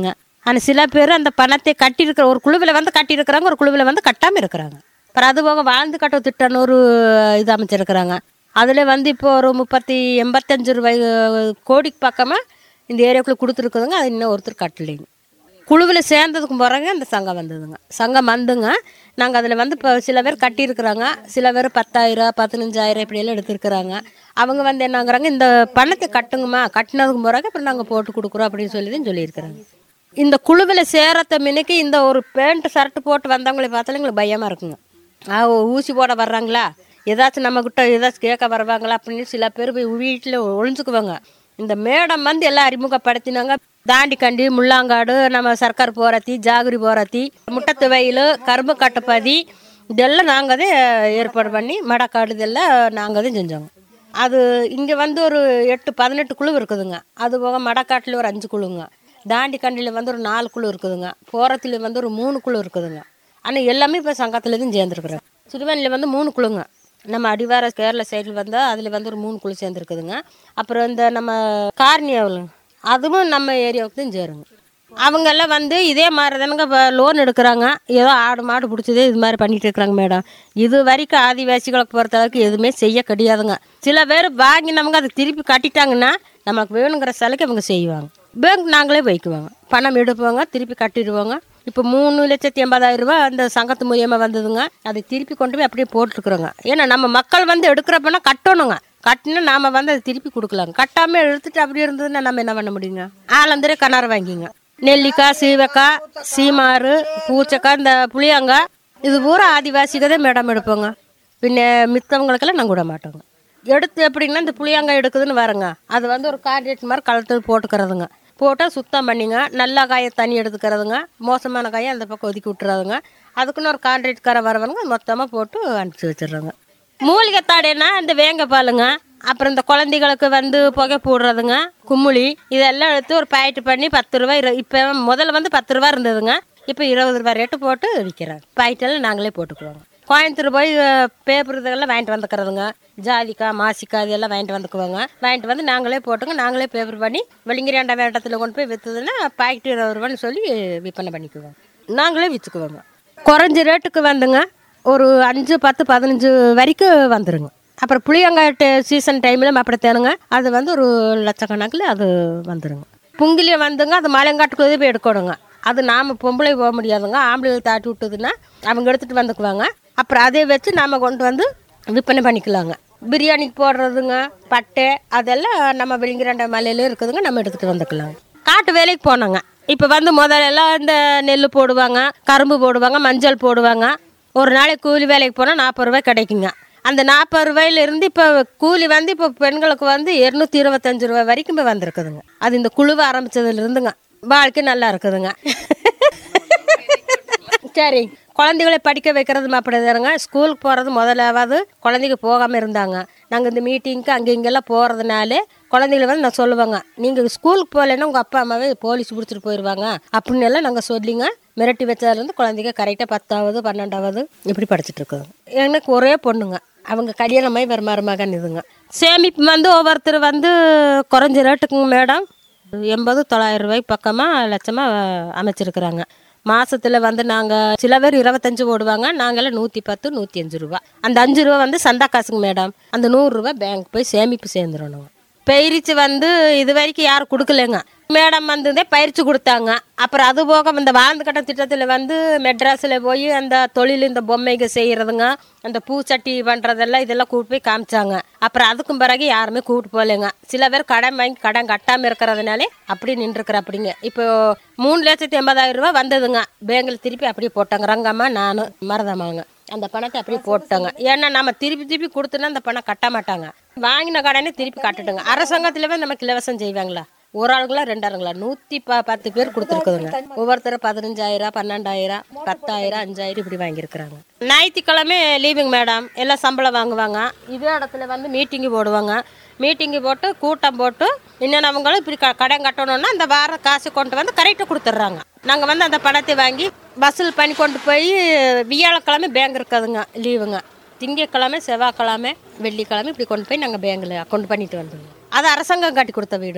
Speaker 1: ஆனால் சில பேர் அந்த பணத்தை கட்டியிருக்கிற ஒரு குழுவில் வந்து கட்டியிருக்கிறாங்க ஒரு குழுவில் வந்து கட்டாமல் இருக்கிறாங்க அப்புறம் அது போக வாழ்ந்து கட்ட திட்டம்னு ஒரு இது அமைச்சிருக்கிறாங்க அதில் வந்து இப்போ ஒரு முப்பத்தி எண்பத்தஞ்சு ரூபாய் கோடிக்கு பக்கமாக இந்த ஏரியாவுக்குள்ளே கொடுத்துருக்குதுங்க அது இன்னும் ஒருத்தர் கட்டலைங்க குழுவில் சேர்ந்ததுக்கு பிறகு அந்த சங்கம் வந்ததுங்க சங்கம் வந்துங்க நாங்கள் அதில் வந்து இப்போ சில பேர் கட்டியிருக்கிறாங்க சில பேர் பத்தாயிரம் பதினஞ்சாயிரம் இப்படியெல்லாம் எடுத்திருக்கிறாங்க அவங்க வந்து என்னங்கிறாங்க இந்த பணத்தை கட்டுங்கம்மா கட்டினதுக்கு பிறகு அப்புறம் நாங்கள் போட்டு கொடுக்குறோம் அப்படின்னு சொல்லி தான் சொல்லியிருக்கிறாங்க இந்த குழுவில் சேரத்த மின்னுக்கு இந்த ஒரு பேண்ட் ஷர்ட் போட்டு வந்தவங்களை பார்த்தாலும் எங்களுக்கு பயமாக இருக்குங்க ஆ ஓ, ஊசி போட வர்றாங்களா ஏதாச்சும் நம்மக்கிட்ட ஏதாச்சும் கேட்க வருவாங்களா அப்படின்னு சில பேர் போய் வீட்டில் ஒளிஞ்சுக்குவாங்க இந்த மேடம் வந்து எல்லாம் அறிமுகப்படுத்தினாங்க தாண்டி கண்டி முள்ளாங்காடு நம்ம சர்க்கார் போராத்தி ஜாகிரி போராத்தி முட்டத்து வயல் கரும்பு கட்டப்பாதி இதெல்லாம் நாங்கள் தான் ஏற்பாடு பண்ணி மடக்காடு இதெல்லாம் நாங்கள் தான் செஞ்சோங்க அது இங்கே வந்து ஒரு எட்டு பதினெட்டு குழு இருக்குதுங்க அது போக மடக்காட்டில் ஒரு அஞ்சு குழுங்க தாண்டி கண்டியில் வந்து ஒரு நாலு குழு இருக்குதுங்க போரத்தில் வந்து ஒரு மூணு குழு இருக்குதுங்க ஆனால் எல்லாமே இப்போ சங்கத்தில் தான் சேர்ந்துருக்குறேன் சிறுவனில் வந்து மூணு குழுங்க நம்ம அடிவார கேரள சைடில் வந்தால் அதில் வந்து ஒரு மூணு குழு சேர்ந்துருக்குதுங்க அப்புறம் இந்த நம்ம கார்னியாவில் அதுவும் நம்ம ஏரியாவுக்கு தான் சேருங்க அவங்க எல்லாம் வந்து இதே மாதிரி தானுங்க இப்போ லோன் எடுக்கிறாங்க ஏதோ ஆடு மாடு பிடிச்சதே இது மாதிரி பண்ணிட்டு இருக்கிறாங்க மேடம் இது வரைக்கும் ஆதிவாசிகளுக்கு பொறுத்த அளவுக்கு எதுவுமே செய்ய கிடையாதுங்க சில பேர் வாங்கினவங்க அதை திருப்பி கட்டிட்டாங்கன்னா நமக்கு வேணுங்கிற சிலைக்கு அவங்க செய்வாங்க பேங்க் நாங்களே வைக்குவாங்க பணம் எடுப்பாங்க திருப்பி கட்டிடுவாங்க இப்போ மூணு லட்சத்தி எண்பதாயிரம் ரூபாய் அந்த சங்கத்து மூலியமாக வந்ததுங்க அதை திருப்பி கொண்டு போய் அப்படியே போட்டுருக்குறோங்க ஏன்னா நம்ம மக்கள் வந்து எடுக்கிறப்பனா கட்டணுங்க கட்டினா நாம வந்து அதை திருப்பி கொடுக்கலாங்க கட்டாமல் எடுத்துட்டு அப்படி இருந்ததுன்னா நம்ம என்ன பண்ண முடியுங்க ஆலந்தரே கணார வாங்கிங்க நெல்லிக்காய் சீவக்காய் சீமாறு பூச்சக்காய் இந்த புளியங்காய் இது பூரா ஆதிவாசிக்கு தான் மேடம் எடுப்போங்க பின்ன மித்தவங்களுக்கெல்லாம் நாங்கள் விட மாட்டோங்க எடுத்து எப்படின்னா இந்த புளியங்காய் எடுக்குதுன்னு வரங்க அது வந்து ஒரு கார்டியேட் மாதிரி கழுத்து போட்டுக்கிறதுங்க போட்டால் சுத்தம் பண்ணிங்க நல்ல காயை தண்ணி எடுத்துக்கிறதுங்க மோசமான காயை அந்த பக்கம் ஒதுக்கி விட்டுறதுங்க அதுக்குன்னு ஒரு கான்ட்ராக்ட்கார வரவங்க மொத்தமாக போட்டு அனுப்பிச்சி வச்சிடுறாங்க மூலிகை தாடைனா இந்த வேங்க பாலுங்க அப்புறம் இந்த குழந்தைகளுக்கு வந்து புகை போடுறதுங்க கும்முளி இதெல்லாம் எடுத்து ஒரு பாக்கெட் பண்ணி பத்து ரூபாய் இரு- இப்போ முதல்ல வந்து பத்து ரூபா இருந்ததுங்க இப்போ இருபது ரூபாய் ரேட்டு போட்டு விற்கிறாங்க பாக்கெட்டெல்லாம் நாங்களே போட்டுக்குவோங்க கோயம்புத்தூர் போய் பேப்பர் இதெல்லாம் வாங்கிட்டு வந்துக்கிறதுங்க ஜாதிக்காய் மாசிக்காய் இதெல்லாம் வாங்கிட்டு வந்துக்குவோங்க வாங்கிட்டு வந்து நாங்களே போட்டுங்க நாங்களே பேப்பர் பண்ணி வெளிங்கிரியாண்ட வேட்டத்தில் கொண்டு போய் விற்றுதுன்னா பாக்கெட் இருபது ரூபான்னு சொல்லி விற்பனை பண்ணிக்குவோங்க நாங்களே விற்றுக்குவோங்க குறைஞ்ச ரேட்டுக்கு வந்துங்க ஒரு அஞ்சு பத்து பதினஞ்சு வரைக்கும் வந்துருங்க அப்புறம் புளியங்காட்டு சீசன் டைமில் அப்படித்தானுங்க அது வந்து ஒரு லட்சக்கணக்கில் அது வந்துருங்க புங்கிலியை வந்துங்க அது மலைங்காட்டுக்குள்ளே போய் எடுக்கணுங்க அது நாம் பொம்பளை போக முடியாதுங்க ஆம்பளைகள் தாட்டி விட்டுதுன்னா அவங்க எடுத்துகிட்டு வந்துக்குவாங்க அப்புறம் அதை வச்சு நாம் கொண்டு வந்து விற்பனை பண்ணிக்கலாங்க பிரியாணிக்கு போடுறதுங்க பட்டை அதெல்லாம் நம்ம வெளிங்கிராண்ட மலையில இருக்குதுங்க நம்ம எடுத்துகிட்டு வந்துக்கலாங்க காட்டு வேலைக்கு போனோங்க இப்போ வந்து முதல்ல எல்லாம் இந்த நெல் போடுவாங்க கரும்பு போடுவாங்க மஞ்சள் போடுவாங்க ஒரு நாளைக்கு கூலி வேலைக்கு போனால் நாற்பது ரூபாய் கிடைக்குங்க அந்த நாற்பது ரூபாயிலிருந்து இப்போ கூலி வந்து இப்போ பெண்களுக்கு வந்து இரநூத்தி இருபத்தஞ்சு ரூபாய் வரைக்கும் இப்போ வந்திருக்குதுங்க அது இந்த குழுவை ஆரம்பிச்சதுல இருந்துங்க வாழ்க்கை நல்லா இருக்குதுங்க சரி குழந்தைகளை படிக்க வைக்கிறது அப்படிதானுங்க ஸ்கூலுக்கு போகிறது முதலாவது குழந்தைங்க போகாமல் இருந்தாங்க நாங்கள் இந்த மீட்டிங்க்கு அங்கே இங்கெல்லாம் போகிறதுனால குழந்தைகளை வந்து நான் சொல்லுவாங்க நீங்கள் ஸ்கூலுக்கு போகலைன்னா உங்கள் அப்பா அம்மாவே போலீஸ் பிடிச்சிட்டு போயிடுவாங்க அப்படின்னு எல்லாம் நாங்கள் சொல்லிங்க மிரட்டி வச்சதுலேருந்து குழந்தைங்க கரெக்டாக பத்தாவது பன்னெண்டாவது இப்படி படிச்சுட்டு இருக்குது எனக்கு ஒரே பொண்ணுங்க அவங்க கல்யாணமாய் வர மருமகன் இதுங்க சேமிப்பு வந்து ஒவ்வொருத்தர் வந்து குறைஞ்ச ரேட்டுக்குங்க மேடம் எண்பது தொள்ளாயிரம் ரூபாய் பக்கமாக லட்சமாக அமைச்சிருக்கிறாங்க மாசத்துல வந்து நாங்கள் சில பேர் இருபத்தஞ்சு போடுவாங்க நாங்களாம் நூற்றி பத்து நூற்றி அஞ்சு ரூபா அந்த அஞ்சு ரூபா வந்து சந்தா காசுங்க மேடம் அந்த நூறுரூவா பேங்க் போய் சேமிப்பு சேர்ந்துடணும் பயிற்சி வந்து இது வரைக்கும் யாரும் கொடுக்கலங்க மேடம் வந்து தான் பயிற்சி கொடுத்தாங்க அப்புறம் அது போக இந்த வாழ்ந்து கட்ட திட்டத்தில் வந்து மெட்ராஸில் போய் அந்த தொழில் இந்த பொம்மைங்க செய்கிறதுங்க அந்த பூச்சட்டி பண்ணுறதெல்லாம் இதெல்லாம் கூட்டு போய் காமிச்சாங்க அப்புறம் அதுக்கும் பிறகு யாருமே கூப்பிட்டு போகலைங்க சில பேர் கடன் வாங்கி கடன் கட்டாமல் இருக்கிறதுனாலே அப்படி நின்றுக்கிற அப்படிங்க இப்போ மூணு லட்சத்தி எண்பதாயிரம் ரூபாய் வந்ததுங்க பேங்கில் திருப்பி அப்படியே போட்டாங்க ரங்கம்மா நானும் மருதம்மாங்க அந்த பணத்தை அப்படியே போட்டாங்க ஏன்னா நம்ம திருப்பி திருப்பி கொடுத்தோன்னா அந்த பணம் கட்ட மாட்டாங்க வாங்கின கடனே திருப்பி கட்டுட்டுங்க அரசாங்கத்திலவே நமக்கு இலவசம் செய்வாங்களா ஒரு ஆளுங்களா ரெண்டு ஆளுங்களா நூற்றி ப பத்து பேர் கொடுத்துருக்குதுங்க ஒவ்வொருத்தரும் பதினஞ்சாயிரம் பன்னெண்டாயிரம் பத்தாயிரம் அஞ்சாயிரம் இப்படி வாங்கியிருக்கிறாங்க ஞாயிற்றுக்கிழமை லீவுங்க மேடம் எல்லாம் சம்பளம் வாங்குவாங்க இதே இடத்துல வந்து மீட்டிங்கு போடுவாங்க மீட்டிங்கு போட்டு கூட்டம் போட்டு இன்னொன்னவங்களும் இப்படி க கடன் கட்டணும்னா அந்த வார காசு கொண்டு வந்து கரெக்டாக கொடுத்துட்றாங்க நாங்கள் வந்து அந்த பணத்தை வாங்கி வசூல் பண்ணி கொண்டு போய் வியாழக்கிழமை பேங்க் இருக்குதுங்க லீவுங்க திங்கக்கிழமை செவ்வாய்க்கிழமை வெள்ளிக்கிழமை இப்படி கொண்டு போய் நாங்கள் பேங்கில் அக்கௌண்ட் பண்ணிட்டு வந்துடுவோம் அது அரசாங்கம் கட்டி கொடுத்த வீடுங்க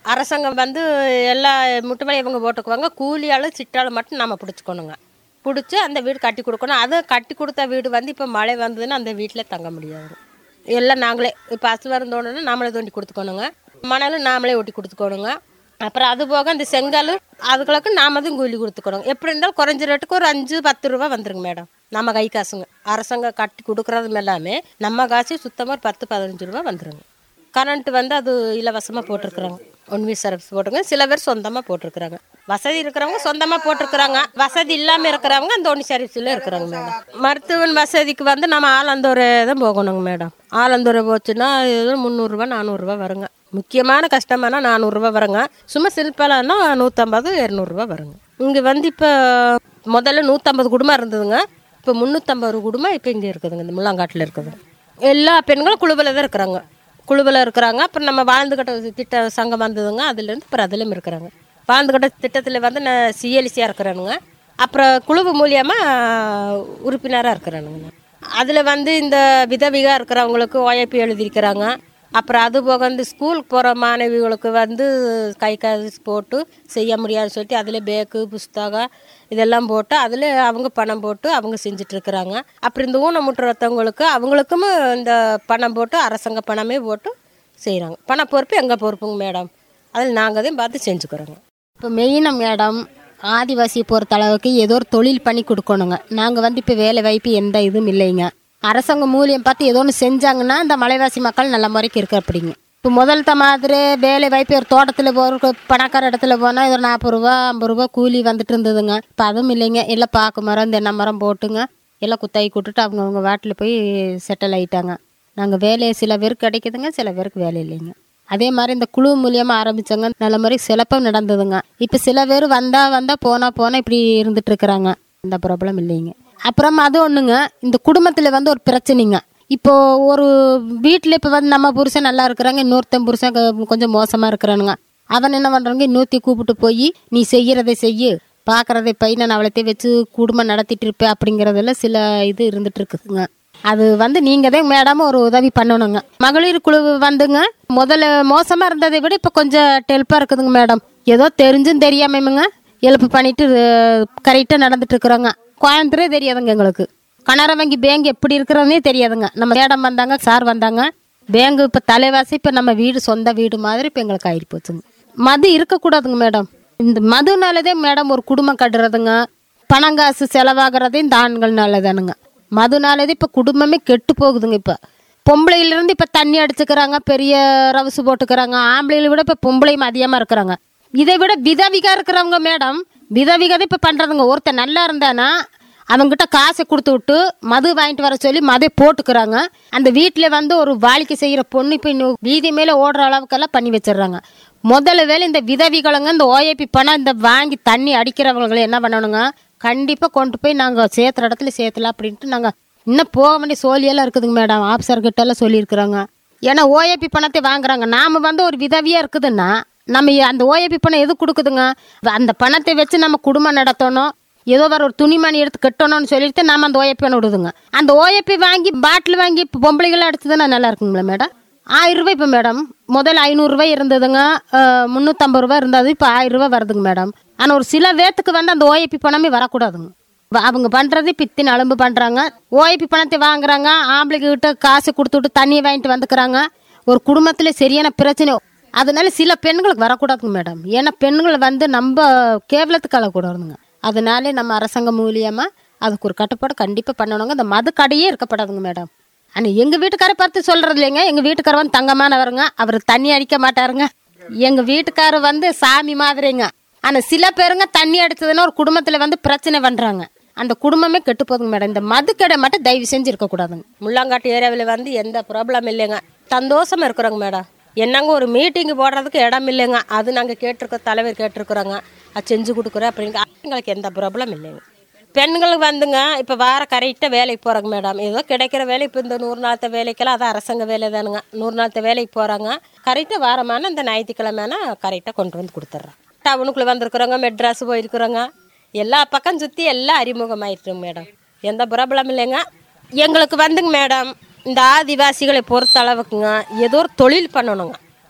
Speaker 1: அரசாங்கம் வந்து எல்லா முட்டு மேலே இவங்க போட்டுக்குவாங்க கூலியாலும் சிட்டாலும் மட்டும் நம்ம பிடிச்சிக்கணுங்க பிடிச்சி அந்த வீடு கட்டி கொடுக்கணும் அதை கட்டி கொடுத்த வீடு வந்து இப்போ மழை வந்ததுன்னா அந்த வீட்டில் தங்க முடியாது எல்லாம் நாங்களே இப்போ அசுவாரம் தோணுன்னா நாமளே தோண்டி கொடுத்துக்கணுங்க மணலும் நாமளே ஒட்டி கொடுத்துக்கணுங்க அப்புறம் அது போக இந்த செங்கல் அதுகளுக்கு நாம தான் கூலி கொடுத்துக்கணும் எப்படி இருந்தாலும் குறைஞ்ச ரேட்டுக்கு ஒரு அஞ்சு பத்து ரூபா வந்துருங்க மேடம் நம்ம கை காசுங்க அரசாங்கம் கட்டி கொடுக்குறது எல்லாமே நம்ம காசு சுத்தமாக ஒரு பத்து பதினஞ்சு ரூபா வந்துருங்க கரண்ட் வந்து அது இலவசமாக போட்டிருக்குறாங்க ஒன்வி சர்வீஸ் போட்டுருங்க சில பேர் சொந்தமாக போட்டிருக்கிறாங்க வசதி இருக்கிறவங்க சொந்தமாக போட்டிருக்கிறாங்க வசதி இல்லாமல் இருக்கிறவங்க அந்த ஒன்வி சர்வீஸில் இருக்கிறாங்க மேடம் மருத்துவன் வசதிக்கு வந்து நம்ம ஆலந்தூர் தான் போகணுங்க மேடம் ஆலந்தூர் போச்சுன்னா ஏதோ முந்நூறுரூவா நானூறுரூவா வருங்க முக்கியமான கஷ்டமானா நானூறுரூவா வருங்க சும்மா சில்பலான்னா நூற்றம்பது இரநூறுவா வருங்க இங்கே வந்து இப்போ முதல்ல நூற்றம்பது குடும்பம் இருந்ததுங்க இப்போ முந்நூற்றம்பது குடும்பம் இப்போ இங்கே இருக்குதுங்க இந்த முள்ளங்காட்டில் இருக்குது எல்லா பெண்களும் குழுவில் தான் இருக்கிறாங்க குழுவில் இருக்கிறாங்க அப்புறம் நம்ம வாழ்ந்துக்கிட்ட திட்ட சங்கம் வந்ததுங்க அதுலேருந்து அப்புறம் அதிலும் இருக்கிறாங்க வாழ்ந்துக்கிட்ட திட்டத்தில் வந்து நான் சிஎல்சியாக இருக்கிறேனுங்க அப்புறம் குழு மூலியமாக உறுப்பினராக இருக்கிறேனுங்க அதில் வந்து இந்த விதவிகா இருக்கிறவங்களுக்கு ஓஏபி எழுதியிருக்கிறாங்க அப்புறம் அது போக வந்து ஸ்கூலுக்கு போகிற மாணவிகளுக்கு வந்து கை காசு போட்டு செய்ய முடியாதுன்னு சொல்லிட்டு அதில் பேக்கு புஸ்தகம் இதெல்லாம் போட்டு அதில் அவங்க பணம் போட்டு அவங்க செஞ்சிட்ருக்குறாங்க அப்புறம் இந்த ஊனமுற்றவங்களுக்கு அவங்களுக்கும் இந்த பணம் போட்டு அரசாங்க பணமே போட்டு செய்கிறாங்க பண பொறுப்பு எங்கள் பொறுப்புங்க மேடம் அதில் நாங்கள் தான் பார்த்து செஞ்சுக்கிறோங்க இப்போ மெயினாக மேடம் ஆதிவாசியை பொறுத்த அளவுக்கு ஏதோ ஒரு தொழில் பண்ணி கொடுக்கணுங்க நாங்கள் வந்து இப்போ வேலை வாய்ப்பு எந்த இதுவும் இல்லைங்க அரசாங்கம் மூலியம் பார்த்து ஏதோ ஒன்று செஞ்சாங்கன்னா இந்த மலைவாசி மக்கள் நல்ல முறைக்கு இருக்க அப்படிங்க இப்போ முதல்த்த மாதிரி வேலை வாய்ப்பு ஒரு தோட்டத்தில் போகிற பணக்கார இடத்துல போனால் ஒரு நாற்பது ரூபா ஐம்பது ரூபா கூலி வந்துட்டு இருந்ததுங்க இப்போ அதுவும் இல்லைங்க எல்லாம் பாக்கு மரம் தென்னை மரம் போட்டுங்க எல்லாம் குத்தாயி கூட்டுட்டு அவங்கவுங்க வாட்டில் போய் செட்டில் ஆயிட்டாங்க நாங்கள் வேலையை சில பேருக்கு கிடைக்குதுங்க சில பேருக்கு வேலை இல்லைங்க அதே மாதிரி இந்த குழு மூலியமா ஆரம்பிச்சாங்க நல்ல மாதிரி சிறப்பாக நடந்ததுங்க இப்போ சில பேர் வந்தா வந்தா போனா போனா இப்படி இருந்துட்டு இருக்கிறாங்க இந்த ப்ராப்ளம் இல்லைங்க அப்புறம் அது ஒண்ணுங்க இந்த குடும்பத்தில் வந்து ஒரு பிரச்சனைங்க இப்போ ஒரு வீட்டில் இப்போ வந்து நம்ம புருஷன் நல்லா இருக்கிறாங்க இன்னொருத்தன் புருஷன் கொ- கொஞ்சம் மோசமா இருக்கிறானுங்க அவன் என்ன பண்றாங்க இன்னொருத்தி கூப்பிட்டு போய் நீ செய்யறதை செய்யு பார்க்கறதை பை நான் அவளத்தையும் வச்சு குடும்பம் நடத்திட்டு இருப்பேன் அப்படிங்கறதுல சில இது இருந்துட்டு இருக்குதுங்க அது வந்து நீங்க தான் மேடம் ஒரு உதவி பண்ணணுங்க மகளிர் குழு வந்துங்க முதல்ல மோசமா இருந்ததை விட இப்ப கொஞ்சம் டெல்ப்பா இருக்குதுங்க மேடம் ஏதோ தெரிஞ்சும் தெரியாமங்க எழுப்பு பண்ணிட்டு கரெக்டா நடந்துட்டு இருக்கிறோங்க கோயம்புத்தூரே தெரியாதுங்க எங்களுக்கு கனரா வங்கி பேங்க் எப்படி இருக்கிறதுனே தெரியாதுங்க நம்ம மேடம் வந்தாங்க சார் வந்தாங்க பேங்க் இப்ப தலைவாசி இப்ப நம்ம வீடு சொந்த வீடு மாதிரி இப்ப எங்களுக்கு ஆயிட்டு போச்சுங்க மது இருக்கக்கூடாதுங்க மேடம் இந்த மதுனாலதே மேடம் ஒரு குடும்பம் கட்டுறதுங்க பணங்காசு செலவாகிறதே இந்த ஆண்கள்னால தானுங்க மதுனாலதே இப்போ குடும்பமே கெட்டு போகுதுங்க இப்போ பொம்பளையில இருந்து இப்போ தண்ணி அடிச்சுக்கிறாங்க பெரிய ரவுசு போட்டுக்கிறாங்க ஆம்பளையில விட இப்போ பொம்பளையும் அதிகமாக இருக்கிறாங்க இதை விட விதவிகா இருக்கிறவங்க மேடம் விதவிகா தான் இப்போ பண்ணுறதுங்க ஒருத்தன் நல்லா இருந்தானா அவங்ககிட்ட காசை கொடுத்து விட்டு மது வாங்கிட்டு வர சொல்லி மதை போட்டுக்கிறாங்க அந்த வீட்டில் வந்து ஒரு வாழ்க்கை செய்கிற பொண்ணு இப்போ இன்னும் வீதி மேலே ஓடுற அளவுக்கெல்லாம் பண்ணி வச்சிடுறாங்க முதல்ல வேலை இந்த விதவிகளுங்க இந்த ஓஏபி பணம் இந்த வாங்கி தண்ணி அடிக்கிறவங்களை என்ன பண்ணணுங்க கண்டிப்பாக கொண்டு போய் நாங்கள் சேர்த்துற இடத்துல சேர்த்தலாம் அப்படின்ட்டு நாங்கள் இன்னும் போக வேண்டிய சோழியெல்லாம் இருக்குதுங்க மேடம் ஆஃபீஸர் கிட்ட எல்லாம் சொல்லியிருக்கிறாங்க ஏன்னா ஓஏபி பணத்தை வாங்குறாங்க நாம வந்து ஒரு விதவியா இருக்குதுன்னா நம்ம அந்த ஓஏபி பணம் எது கொடுக்குதுங்க அந்த பணத்தை வச்சு நம்ம குடும்பம் நடத்தணும் ஏதோ வேற ஒரு துணிமணி எடுத்து கட்டணும்னு சொல்லிட்டு நாம அந்த ஓஏபி பணம் விடுதுங்க அந்த ஓஏபி வாங்கி பாட்டில் வாங்கி இப்போ பொம்பளைகளாம் அடிச்சதுன்னா நல்லா இருக்குங்களா மேடம் ஆயிரம் ரூபாய் இப்போ மேடம் முதல்ல ஐநூறுரூவாய் இருந்ததுங்க அஹ், முந்நூற்றம்பது ரூபாய் இருந்தது இப்போ ஆயிரம் ரூபாய் வருதுங்க மேடம் ஆனால் ஒரு சில பேத்துக்கு வந்து அந்த ஓஏபி பணமே வரக்கூடாதுங்க வ- அவங்க பண்றது பித்தின் அலும்பு பண்றாங்க ஓஏபி பணத்தை வாங்குறாங்க ஆம்பளைக்கு கிட்ட காசு கொடுத்துட்டு தண்ணியை வாங்கிட்டு வந்துக்கிறாங்க ஒரு குடும்பத்துல சரியான பிரச்சனை அதனால சில பெண்களுக்கு வரக்கூடாதுங்க மேடம் ஏன்னா பெண்கள் வந்து நம்ம கேவலத்துக்கு அழக்கூடாதுங்க அதனால நம்ம அரசாங்கம் மூலியமா அதுக்கு ஒரு கட்டுப்பாடு கண்டிப்பா பண்ணணுங்க இந்த மது கடையே இருக்கப்படாதுங்க மேடம் ஆனா எங்க வீட்டுக்காரை பார்த்து சொல்றது இல்லைங்க எங்க வீட்டுக்காரர் வந்து தங்கமானவருங்க அவர் தண்ணி அடிக்க மாட்டாருங்க எங்க வீட்டுக்காரர் வந்து சாமி மாதிரிங்க ஆனா சில பேருங்க தண்ணி அடிச்சதுன்னா ஒரு குடும்பத்துல வந்து பிரச்சனை பண்றாங்க அந்த குடும்பமே கெட்டு போகுதுங்க மேடம் இந்த மதுக்கடை மட்டும் தயவு செஞ்சு இருக்கக்கூடாதுங்க முள்ளங்காட்டு ஏரியாவில் வந்து எந்த ப்ராப்ளம் இல்லைங்க சந்தோஷமா இருக்கிறோங்க மேடம் என்னங்க ஒரு மீட்டிங் போடுறதுக்கு இடம் இல்லைங்க அது நாங்கள் கேட்டிருக்கோம் தலைவர் கேட்டிருக்கிறோங்க அது செஞ்சு கொடுக்குறோம் அப்படிங்க எங்களுக்கு எந்த ப்ராப்ளம் இல்லைங்க பெண்களுக்கு வந்துங்க இப்போ வார கரெக்டாக வேலைக்கு போகிறாங்க மேடம் ஏதோ கிடைக்கிற வேலை இப்போ இந்த நூறு நாளத்த வேலைக்கெல்லாம் அது அரசாங்க வேலை தானுங்க நூறு நாளத்த வேலைக்கு போகிறாங்க கரெக்டாக வாரமான இந்த ஞாயிற்றுக்கிழமைனா கரெக்டாக கொண்டு வந்து கொடுத்துட்றோம் டவுனுக்குள்ளே வந்திருக்குறோங்க மெட்ராஸ் போயிருக்கிறோங்க எல்லா பக்கம் சுற்றி எல்லாம் அறிமுகமாயிட்டுருங்க மேடம் எந்த ப்ராப்ளம் இல்லைங்க எங்களுக்கு வந்துங்க மேடம் இந்த ஆதிவாசிகளை பொறுத்த அளவுக்குங்க ஏதோ ஒரு தொழில் பண்ணணுங்க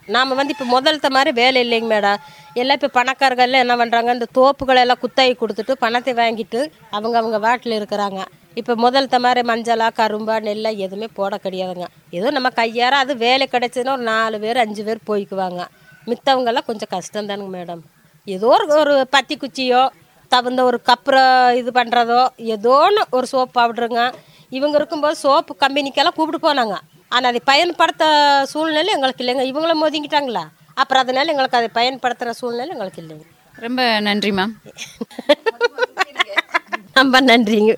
Speaker 1: நாம் வந்து இப்போ முதல்த்த மாதிரி வேலை இல்லைங்க மேடம் எல்லாம் இப்போ பணக்காரர்கள் என்ன பண்ணுறாங்க இந்த தோப்புகளை எல்லாம் குத்தகை கொடுத்துட்டு பணத்தை வாங்கிட்டு அவங்க அவங்க வாட்டில் இருக்கிறாங்க இப்போ முதல்த்த மாதிரி மஞ்சளா கரும்பா நெல்லா எதுவுமே போட கிடையாதுங்க ஏதோ நம்ம கையார அது வேலை கிடைச்சதுன்னா ஒரு நாலு பேர் அஞ்சு பேர் போய்க்குவாங்க மித்தவங்கெல்லாம் கொஞ்சம் கஷ்டம் தானுங்க மேடம் ஏதோ ஒரு ஒரு பத்தி குச்சியோ தகுந்த ஒரு கப்புரை இது பண்ணுறதோ ஏதோன்னு ஒரு சோப் பவுடருங்க இவங்க இருக்கும்போது சோப்பு கம்பெனிக்கெல்லாம் கூப்பிட்டு போனாங்க ஆனால் அதை பயன்படுத்த சூழ்நிலை எங்களுக்கு இல்லைங்க இவங்களும் மோதிங்கிட்டாங்களா அப்புறம் அதனால எங்களுக்கு அதை பயன்படுத்துகிற சூழ்நிலை எங்களுக்கு இல்லைங்க
Speaker 2: ரொம்ப நன்றி மேம்
Speaker 1: ரொம்ப நன்றிங்க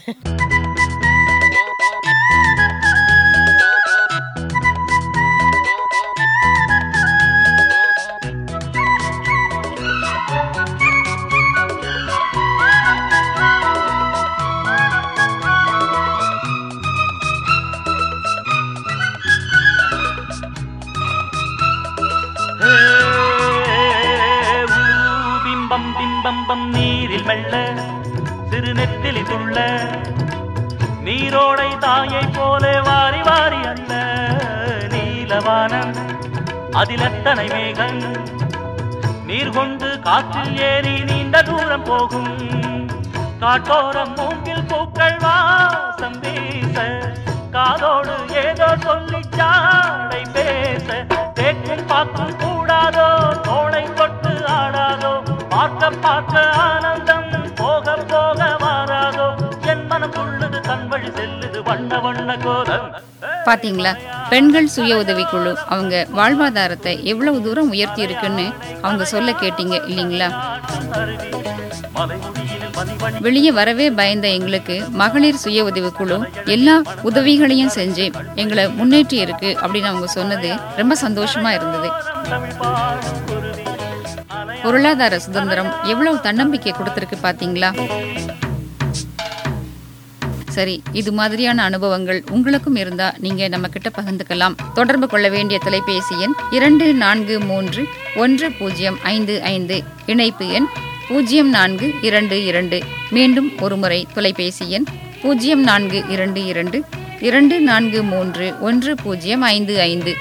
Speaker 3: ஏ, ஊ, பிம்பம் பிம்பம் பம் நீரில் மெல்ல சிறு நெத்திலி துள்ள நீரோடை தாயை போல வாரி வாரி அல்ல நீலவானம் அதில் எத்தனை மேகம் நீர் கொண்டு காற்றில் ஏறி நீண்ட தூரம் போகும் காட்டோரம் மூங்கில் பூக்கள் வாசம் வீச காதோடு ஏதோ சொல்லி சாடை பேச தேக்கும் பார்க்கும் கூடாதோ தோளை தொட்டு ஆடாதோ பார்க்க பார்க்க ஆனந்தம் போக போக மாறாதோ என் மனம் துள்ளுது தன் வழி செல்லுது வண்ண வண்ண கோலம்
Speaker 2: பாத்தீங்களா பெண்கள் சுய உதவிக்குழு அவங்க வாழ்வாதாரத்தை எவ்வளவு தூரம் உயர்த்தி இருக்குன்னு அவங்க சொல்ல கேட்டீங்க இல்லைங்களா
Speaker 3: மலைமுடியில் மதிவழி
Speaker 2: வெளியே வரவே பயந்த எங்களுக்கு மகளிர் சுய உதவிக்குழு எல்லா உதவிகளையும் செஞ்சு எங்களை முன்னேற்றி இருக்கு அப்படின்னு அவங்க சொன்னது ரொம்ப சந்தோஷமா இருந்தது
Speaker 3: தமிழ் பாடும் குருவி
Speaker 2: பொருளாதார சுதந்திரம் எவ்வளவு தன்னம்பிக்கை கொடுத்திருக்கு பாத்தீங்களா சரி இது மாதிரியான அனுபவங்கள் உங்களுக்கும் இருந்தா நீங்க நம்ம கிட்ட பகிர்ந்துக்கலாம் தொடர்பு கொள்ள வேண்டிய தொலைபேசி எண் இரண்டு நான்கு மூன்று ஒன்று பூஜ்ஜியம் ஐந்து ஐந்து இணைப்பு எண் பூஜ்ஜியம் நான்கு இரண்டு இரண்டு மீண்டும் ஒருமுறை தொலைபேசி எண் பூஜ்ஜியம் நான்கு இரண்டு இரண்டு இரண்டு நான்கு மூன்று ஒன்று பூஜ்ஜியம் ஐந்து ஐந்து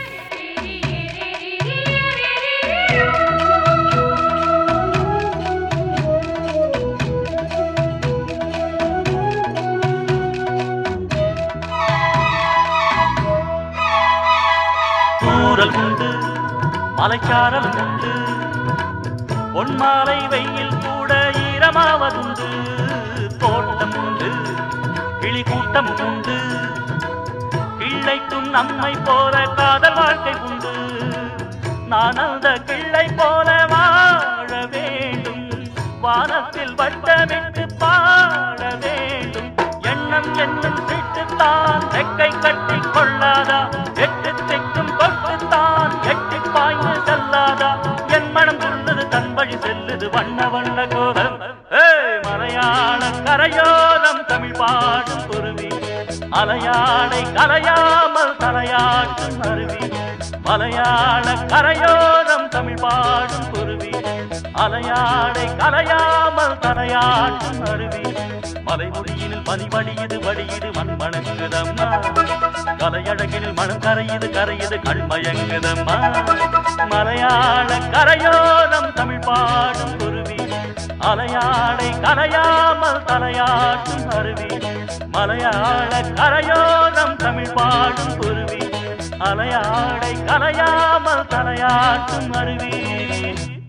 Speaker 3: தூரல் உண்டு மலைச்சாரல் உண்டு பொன்மாலை வெயில் கூட ஈரமாவதுண்டு தோட்டம் உண்டு கிளி கூட்டம் உண்டு கிள்ளைக்கும் நம்மை போல காதல் வாழ்க்கை உண்டு நான் அந்த கிள்ளை போல வாழ வேண்டும் வானத்தில் வட்டமிட்டு பாட வேண்டும் எண்ணம் என்னும் சீட்டுத்தான் ரெக்கை கட்டி கொள்ளாதா எட்டு திக்கும் தொட்டுத்தான் எட்டி பாய்ந்து செல்லாதா என் மனம் துள்ளுது தன் வழி செல்லுது வண்ண வண்ண கோலம் ஏய் மலையாள கரையோரம் தமிழ் பாடும் குருவி அலையாடை கலையாமல் தலையாட்டும் அருவி மலையாள கரையோரம் தமிழ் பாடும் குருவி அலையாடை கலையாமல் தலையாட்டும் அருவி மலைமுடியினில் பனி வடியுது வடியுது மண் மணங்குதம்மா கலையழகினில் மனம் கரையுது கரையுது கண் மயங்குதம்மா மலையாள கரையோரம் தமிழ் பாடும் குருவி அலையாடை கலையாமல் தலையாட்டும் அருவி மலையாள கரையோரம் தமிழ் பாடும் குருவி அலையாடை கலையாமல் தலையாட்டும் அருவி